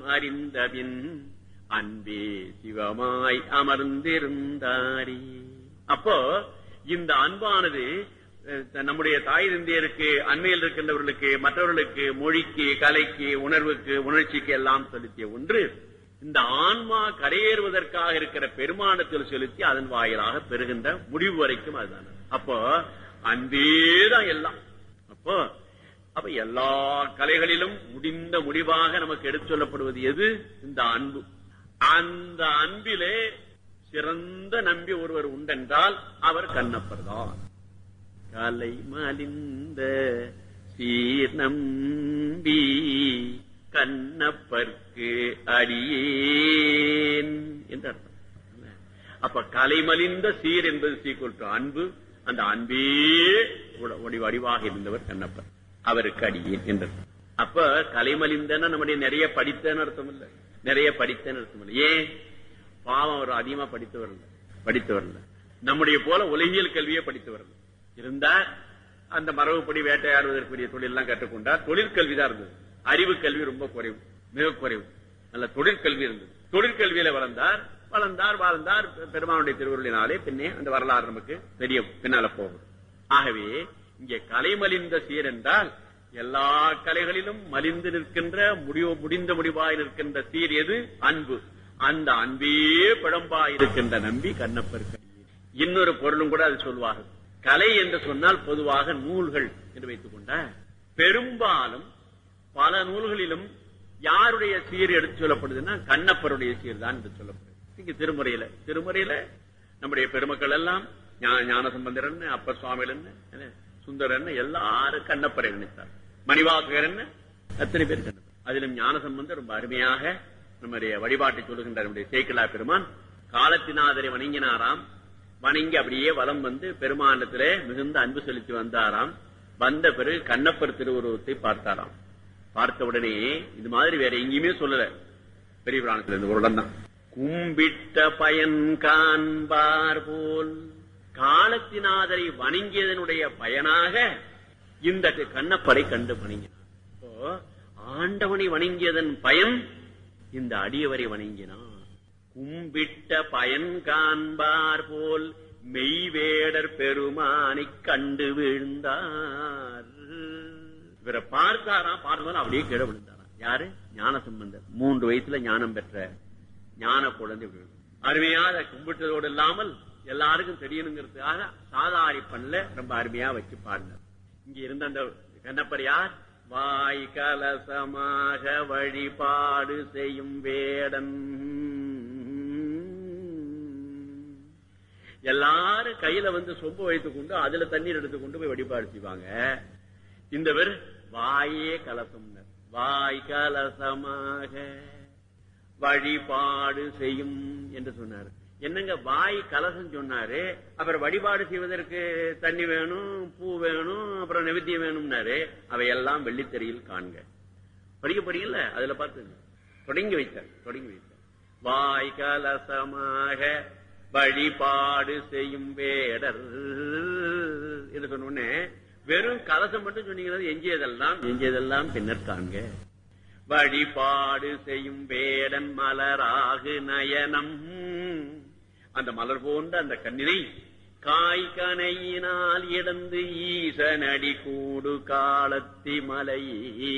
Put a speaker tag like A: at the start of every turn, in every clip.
A: அறிந்தபின் அன்பே சிவமாய் அமர்ந்திருந்தாரி அப்போ இந்த அன்பானது அஹ், நம்முடைய தாய் தந்தையருக்கு அண்மையில் இருக்கின்றவர்களுக்கு மற்றவர்களுக்கு மொழிக்கு கலைக்கு உணர்வுக்கு உணர்ச்சிக்கு எல்லாம் செலுத்திய ஒன்று இந்த ஆன்மா கரையேறுவதற்காக இருக்கிற பெருமானத்தில் செலுத்தி அதன் வாயிலாக பெறுகின்ற முடிவு வரைக்கும் அதுதான் அப்போ அன்பேதான் எல்லாம் அப்போ அப்ப எல்லா கலைகளிலும் முடிந்த முடிவாக நமக்கு எடுத்து சொல்லப்படுவது எது இந்த அன்பு அந்த அன்பிலே சிறந்த நம்பி ஒருவர் உண்டென்றால் அவர் கண்ணப்பர் தான் கலை மலிந்த சீர் நம்பி கண்ணப்பர்க்கு அடியேன் என்று அர்த்தம் அப்ப கலைமலிந்த சீர் என்பது சீக்குவல் டு அன்பு அந்த அன்பே உட- ஒடி வடிவாக இருந்தவர் கண்ணப்பர் அவருக்கு அடியேன் என்று அர்த்தம். அப்ப கலைமலிந்தன நம்முடைய நிறைய படித்தன்னு அர்த்தம் இல்ல நிறைய படித்தன்னு அர்த்தம் இல்ல ஏன் பாவம் அவர் அதிகமா படித்தவர் இல்ல படித்தவர் இல்ல நம்முடைய போல உலகியல் கல்வியே படித்தவர் இல்ல இருந்தார் அந்த மரபுப்படி வேட்டையாடுவதற்குரிய தொழில் எல்லாம் கற்றுக்கொண்டார் தொழிற்கல்வி தான் இருந்தது அறிவு கல்வி ரொம்ப குறைவு மிக குறைவு நல்ல தொழிற்கல்வி இருந்தது தொழிற்கல்வியில வளர்ந்தார் வளர்ந்தார் வாழ்ந்தார் பெருமானுடைய திருவுருளினாலே பின்னே அந்த வரலாறு நமக்கு தெரிய பின்னால போகும் ஆகவே இங்கே கலை மலிந்த சீர் என்றால் எல்லா கலைகளிலும் மலிந்து நிற்கின்ற முடிவு முடிந்த முடிவாய் நிற்கின்ற சீர் எது அன்பு அந்த அன்பே பிழம்பாய் இருக்கின்ற நம்பி கண்ணப்பருக்கு இன்னொரு பொருளும் கூட அது சொல்வார்கள் கலை என்று சொன்னால் பொதுவாக நூல்கள் என்று வைத்துக் கொண்ட பெரும்பாலும் பல நூல்களிலும் யாருடைய சீர் எடுத்து சொல்லப்படுதுன்னா கண்ணப்பருடைய சீர் தான் என்று சொல்லப்படுது இங்க திருமுறையில திருமுறையில நம்முடைய பெருமக்கள் எல்லாம் ஞா- ஞான சம்பந்தர் என்ன அப்பர் சுவாமிகள் என்ன என்ன, சுந்தரர் என்ன எல்லாரும் கண்ணப்பரை நினைத்தார் மணிவாசகர் என்ன அத்தனை பேர் கண்ணப்பர் அதிலும் ஞான சம்பந்தர் ரொம்ப அருமையாக நம்முடைய வழிபாட்டை சொல்லுகின்ற நம்முடைய சேக்கிலா பெருமான் காலத்தினாதரை வணங்கினாராம் வணங்கி அப்படியே வலம் வந்து பெருமானத்திலே மிகுந்த அன்பு செலுத்தி வந்தாராம் வந்த பிறகு கண்ணப்பர் திருவுருவத்தை பார்த்தாராம் பார்த்த உடனே இது மாதிரி வேற எங்கேயுமே சொல்லல பெரிய புராணத்துல இந்த ஒரு இடம் தான் கும்பிட்ட பயன் காண்பார் போல் காலத்தினாதரை வணங்கியதனுடைய பயனாக இந்த கண்ணப்பரை கண்டு வணங்கினார் இப்போ ஆண்டவனை வணங்கியதன் பயன் இந்த அடியவரை வணங்கினார் கும்பிட்ட பயன் காண்பார் போல் மெய்வேடர் பெருமானை கண்டு விழுந்தார் இவரை பார்த்தாராம் பார்த்ததால அப்படியே கீழே விழுந்தாராம் யாரு ஞான சம்பந்தர் மூன்று வயசுல ஞானம் பெற்ற ஞான குழந்தை இப்படி விழுந்தார். அருமையா அதை கும்பிட்டதோடு இல்லாமல் எல்லாருக்கும் தெரியணுங்கிறதுக்காக சாதாரி பண்ணல ரொம்ப அருமையா வச்சு பாடினார் இங்க இருந்த அந்த கண்ணப்பர் யார் வாய் கலசமாக வழிபாடு செய்யும் வேடன் எல்லாரும் கையில வந்து சொம்பு வைத்துக் கொண்டு அதுல தண்ணீர் எடுத்துக்கொண்டு போய் வழிபாடு செய்வாங்க இந்தவர் வாயே கலசம் வாய் கலசமாக வழிபாடு செய்யும் என்று சொன்னார் என்னங்க வாய் கலசம் சொன்னாரு அப்புறம் வழிபாடு செய்வதற்கு தண்ணி வேணும் பூ வேணும் அப்புறம் நெவித்தியம் வேணும்னாரு அவையெல்லாம் வெள்ளித்தறியில் காண்க படிக்க படிக்கல அதுல பார்த்து தொடங்கி வைத்தார் தொடங்கி வைத்தார் வாய் கலசமாக வழிபாடு செய்யும் வேடர் என்று சொன்ன உடனே வெறும் கலசம் மட்டும் சொன்னீங்கன்னா எஞ்சியதெல்லாம் எஞ்சியதெல்லாம் பின்னர் காண்க வழிபாடு செய்யும் வேடன் மலராகு நயனம் அந்த மலர் போன்ற அந்த கண்ணினை காய் கனையினால் இடந்து ஈசனடி கூடு காலத்தி மலையே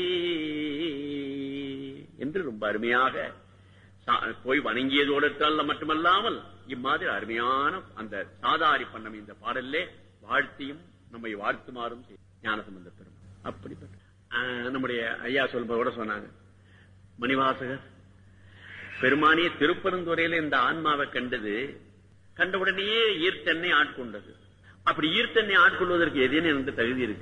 A: என்று ரொம்ப அருமையாக சா- போய் வணங்கியதோடு மட்டுமல்லாமல் இம்மாதிரி அருமையான அந்த சாதாரி பண்ணம் இந்த பாடல்லே வாழ்த்தியும் நம்மை வாழ்த்துமாறும் செய்யும் ஞானசம்பந்த பெருமாள் அப்படிப்பட்ட ஆஹ், நம்முடைய ஐயா சொல்லும்போது கூட சொன்னாங்க மணிவாசகர் பெருமானிய திருப்பரந்துறையில இந்த ஆன்மாவை கண்டது கண்ட உடனேயே ஈர்த்தென்னை ஆட்கொண்டது அப்படி ஈர்த்தென்னை ஆட்கொள்வதற்கு எதேனும் எனக்கு தகுதி இருக்கு